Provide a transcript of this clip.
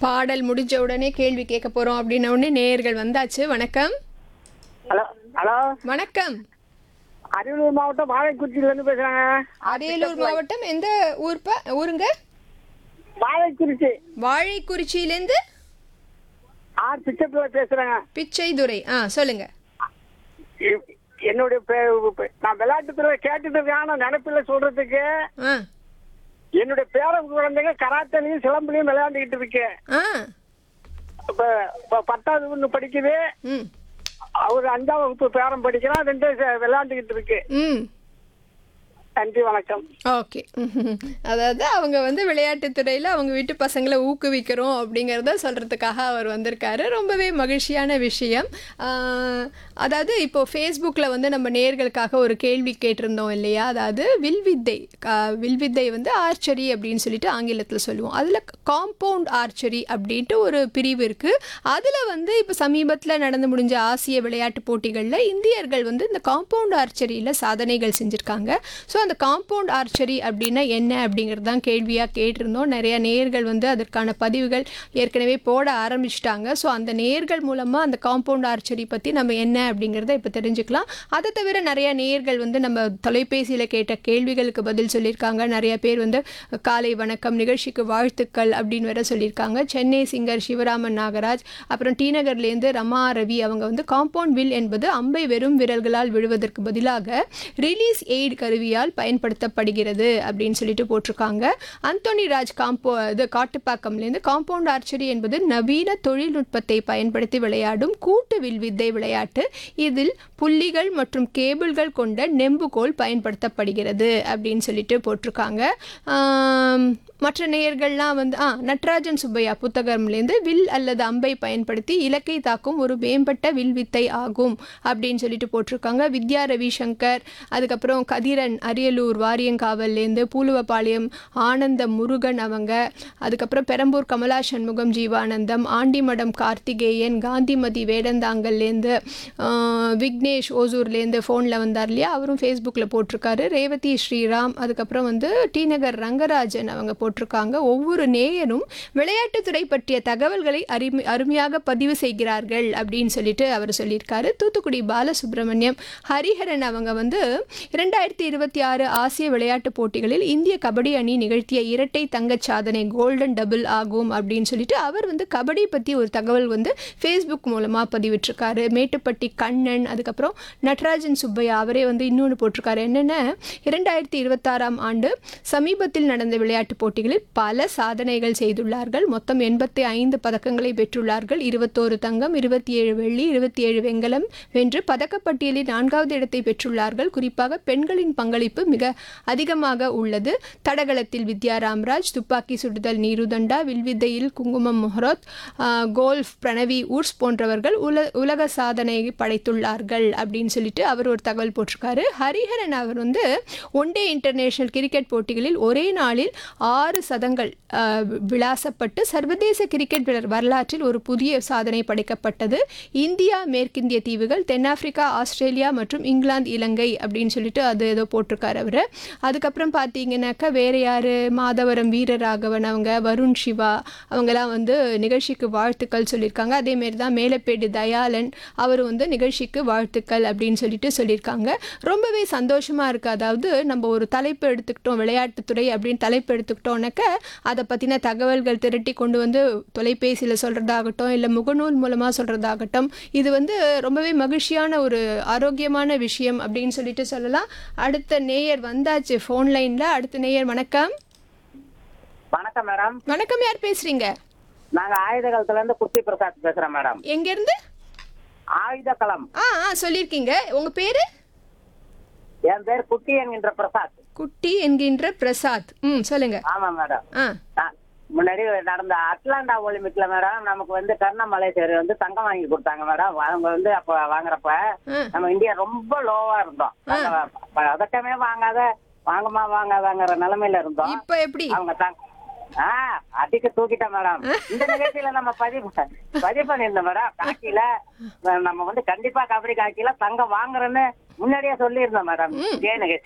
பாடல் முடிஞ்ச உடனே கேள்வி கேட்க போறோம் அப்படின்ன உடனே நேயர்கள் வந்தாச்சு வணக்கம் ஹலோ ஹலோ வணக்கம் அரியலூர் மாவட்டம் வாழைக்குறிச்சியில இருந்து பேசுறாங்க அரியலூர் மாவட்டம் எந்த ஊர்ப்ப ஊருங்க வாழைக்குறிச்சி வாழைக்குறிச்சியிலேருந்து ஆர் பிச்சப்பிள்ளை பேசுறேங்க பிச்சைதுரை ஆ சொல்லுங்க எ- என்னுடைய பே- பே- நான் விளையாட்டுத்துறை கேட்டுட்டு இருக்கேன் ஆனா நினைப்பில்ல சொல்றதுக்கு ஆ என்னுடைய பேர குழந்தைங்க கராத்தலையும் சிலம்புலையும் விளையாண்டுக்கிட்டு இருக்கு ஆ இப்ப இப்ப பத்தாவது ஒண்ணு படிக்குது ம் அவர் அஞ்சாம் வகுப்பு பேரம் படிக்கிறான் ரெண்டு ச- விளையாண்டுக்கிட்டு இருக்கு ம் நன்றி வணக்கம் ஓகே அதாவது அவங்க வந்து விளையாட்டுத் துறையில் அவங்க வீட்டு பசங்களை ஊக்குவிக்கிறோம் அப்படிங்கிறத சொல்கிறதுக்காக அவர் வந்திருக்காரு ரொம்பவே மகிழ்ச்சியான விஷயம் ஆஹ், அதாவது இப்போ ஃபேஸ்புக்கில் வந்து நம்ம நேர்களுக்காக ஒரு கேள்வி கேட்டிருந்தோம் இல்லையா அதாவது வில்வித்தை கா- வில்வித்தை வந்து ஆர்ச்சரி அப்படின்னு சொல்லிட்டு ஆங்கிலத்தில் சொல்லுவோம் அதில் காம்பவுண்ட் ஆர்ச்சரி அப்படின்ட்டு ஒரு பிரிவு இருக்குது அதில் வந்து இப்போ சமீபத்தில் நடந்து முடிஞ்ச ஆசிய விளையாட்டு போட்டிகளில் இந்தியர்கள் வந்து இந்த காம்பவுண்ட் ஆர்ச்சரியில் சாதனைகள் செஞ்சுருக்காங்க ஸோ அந்த காம்பவுண்ட் ஆர்ச்சரி அப்படின்னா என்ன அப்படிங்கிறது தான் கேள்வியாக கேட்டிருந்தோம் நிறைய நேர்கள் வந்து அதற்கான பதிவுகள் ஏற்கனவே போட ஆரம்பிச்சிட்டாங்க ஸோ அந்த நேர்கள் மூலமாக அந்த காம்பவுண்ட் ஆர்ச்சரி பற்றி நம்ம என்ன அப்படிங்கிறத இப்போ தெரிஞ்சுக்கலாம் அதை தவிர நிறைய நேர்கள் வந்து நம்ம தொலைபேசியில் கேட்ட கேள்விகளுக்கு பதில் சொல்லியிருக்காங்க நிறைய பேர் வந்து காலை வணக்கம் நிகழ்ச்சிக்கு வாழ்த்துக்கள் அப்படின்னு வேற சொல்லியிருக்காங்க சென்னை சிங்கர் சிவராமன் நாகராஜ் அப்புறம் டி நகர்லேருந்து ரமா ரவி அவங்க வந்து காம்பவுண்ட் வில் என்பது அம்பை வெறும் விரல்களால் விழுவதற்கு பதிலாக ரிலீஸ் எய்ட் கருவியால் பயன்படுத்தப்படுகிறது அப்படின்னு சொல்லிட்டு போட்டிருக்காங்க அந்தோனி ராஜ் காம்போ இது காட்டுப்பாக்கம்லேருந்து காம்பவுண்ட் ஆர்ச்சரி என்பது நவீன தொழில்நுட்பத்தை பயன்படுத்தி விளையாடும் கூட்டு வில்வித்தை விளையாட்டு இதில் புள்ளிகள் மற்றும் கேபிள்கள் கொண்ட நெம்புகோல் பயன்படுத்தப்படுகிறது அப்படின்னு சொல்லிட்டு போட்டிருக்காங்க ஆம், மற்ற நேயர்கள்லாம் வந்து ஆ நட்ராஜன் சுப்பையா புத்தகம்லேருந்து வில் அல்லது அம்பை பயன்படுத்தி இலக்கை தாக்கும் ஒரு மேம்பட்ட வில்வித்தை ஆகும் அப்படின்னு சொல்லிட்டு போட்டிருக்காங்க வித்யா ரவிசங்கர் அதுக்கப்புறம் கதிரன் அரியலூர் வாரியங்காவல்லேருந்து பூலுவபாளையம் ஆனந்தம் முருகன் அவங்க அதுக்கப்புறம் பெரம்பூர் கமலா சண்முகம் ஜீவானந்தம் ஆண்டிமடம் கார்த்திகேயன் காந்திமதி வேடந்தாங்கல்லேருந்து ஆ, விக்னேஷ் ஓசூர்லேருந்து ஃபோனில் வந்தார் இல்லையா அவரும் ஃபேஸ்புக்கில் போட்டிருக்காரு ரேவதி ஸ்ரீராம் அதுக்கப்புறம் வந்து டி நகர் ரங்கராஜன் அவங்க போட்டிருக்காங்க ஒவ்வொரு நேயரும் விளையாட்டுத்துறை பற்றிய தகவல்களை அருமை அருமையாக பதிவு செய்கிறார்கள் அப்படின்னு சொல்லிட்டு அவர் சொல்லியிருக்காரு தூத்துக்குடி பாலசுப்ரமணியம் ஹரிஹரன் அவங்க வந்து இரண்டாயிரத்தி இருபத்தி ஆறு ஆசிய விளையாட்டுப் போட்டிகளில் இந்திய கபடி அணி நிகழ்த்திய இரட்டை தங்கச் சாதனை கோல்டன் டபுள் ஆகும் அப்படின்னு சொல்லிட்டு அவர் வந்து கபடி பற்றி ஒரு தகவல் வந்து ஃபேஸ்புக் மூலமாக பதிவிட்டிருக்காரு மேட்டுப்பட்டி கண்ணன் அதுக்கப்புறம் நட்ராஜன் சுப்பையா அவரே வந்து இன்னொன்று போட்டிருக்காரு என்னென்ன இரண்டாயிரத்தி இருபத்தாறாம் ஆண்டு சமீபத்தில் நடந்த விளையாட்டுப் போட்டிகளில் பல சாதனைகள் செய்துள்ளார்கள் மொத்தம் எண்பத்தி ஐந்து பதக்கங்களை பெற்றுள்ளார்கள் இருபத்தோரு தங்கம் இருபத்தி ஏழு வெள்ளி இருபத்தி ஏழு வெண்கலம் வென்று பதக்கப்பட்டியலில் நான்காவது இடத்தை பெற்றுள்ளார்கள் குறிப்பாக பெண்களின் பங்களிப்பு மிக அதிகமாக உள்ளது தடகளத்தில் வித்யா ராம்ராஜ் துப்பாக்கி சுடுதல் நீருதண்டா வில்வித்தையில் குங்குமம் மொஹரோத் ஆஹ், கோல்ஃப் பிரணவி ஊர்ஸ் போன்றவர்கள் உல உலக சாதனை படைத்துள்ளார்கள் அப்படின்னு சொல்லிட்டு அவர் ஒரு தகவல் போட்டிருக்காரு ஹரிஹரன் அவர் வந்து ஒன் டே இன்டர்நேஷனல் கிரிக்கெட் போட்டிகளில் ஒரே நாளில் ஆறு சதங்கள் ஆஹ், விளாசப்பட்டு சர்வதேச கிரிக்கெட் வீரர் வரலாற்றில் ஒரு புதிய சாதனை படைக்கப்பட்டது இந்தியா மேற்கிந்திய தீவுகள் தென்னாப்பிரிக்கா ஆஸ்திரேலியா மற்றும் இங்கிலாந்து இலங்கை அப்படின்னு சொல்லிட்டு அது ஏதோ போட்டிருக்காரு அவர் அதுக்கப்புறம் பார்த்தீங்கன்னாக்கா வேற யார் மாதவரம் வீரராகவன் அவங்க வருண் சிவா அவங்கெல்லாம் வந்து நிகழ்ச்சிக்கு வாழ்த்துக்கள் சொல்லியிருக்காங்க அதேமாரி தான் மேலப்பேடு தயாளன் அவர் வந்து நிகழ்ச்சிக்கு வாழ்த்துக்கள் அப்படின்னு சொல்லிட்டு சொல்லியிருக்காங்க ரொம்பவே சந்தோஷமாக இருக்குது அதாவது நம்ம ஒரு தலைப்பு எடுத்துக்கிட்டோம் விளையாட்டுத்துறை அப்படின்னு தலைப்பு எடுத்துக்கிட்டோம்னாக்க அதை பற்றின தகவல்கள் திரட்டி கொண்டு வந்து தொலைபேசியில் சொல்கிறதாகட்டும் இல்லை முகநூல் மூலமாக சொல்கிறதாகட்டும் இது வந்து ரொம்பவே மகிழ்ச்சியான ஒரு ஆரோக்கியமான விஷயம் அப்படின்னு சொல்லிட்டு சொல்லலாம் அடுத்த நேயர் வந்தாச்சு ஃபோன் லைனில் அடுத்த நேயர் வணக்கம் வணக்கம் மேடம் வணக்கம் யார் பேசுகிறீங்க நாங்க ஆயுத காலத்துல இருந்து குட்டி பிரசாத் பேசுறேன் மேடம் எங்கேருந்து ஆயுத களம் ஆ ஆ சொல்லியிருக்கீங்க உங்கள் பேர் என் பேர் குட்டி என்கின்ற பிரசாத் குட்டி என்கின்ற பிரசாத் ம் சொல்லுங்க ஆமா மேடம் ஆ நான் முன்னாடி நடந்த அட்லாண்டா ஒலிம்பிக்ல மேடம் நமக்கு வந்து கர்ணமலை சேரி வந்து தங்கம் வாங்கி கொடுத்தாங்க மேடம் அவங்க வந்து அப்ப வாங்குறப்ப ஆ நம்ம இந்தியா ரொம்ப லோவா இருந்தோம் தங்கம் பதக்கமே வாங்காத வாங்கமா வாங்காதங்கிற நிலைமையில இருந்தோம் இப்போ எப்படி அவங்க தங் ஆ அதிக தூக்கிட்டேன் மேடம் இந்த நிகழ்ச்சியில நம்ம பதிவு பதிவு பண்ணியிருந்தோம் மேடம் காக்கியில நம்ம வந்து கண்டிப்பா கபடி காக்கியில தங்கம் வாங்குறேன்னு முன்னாடியே சொல்லியிருந்தோம் மேடம் இதே நிகழ்ச்சி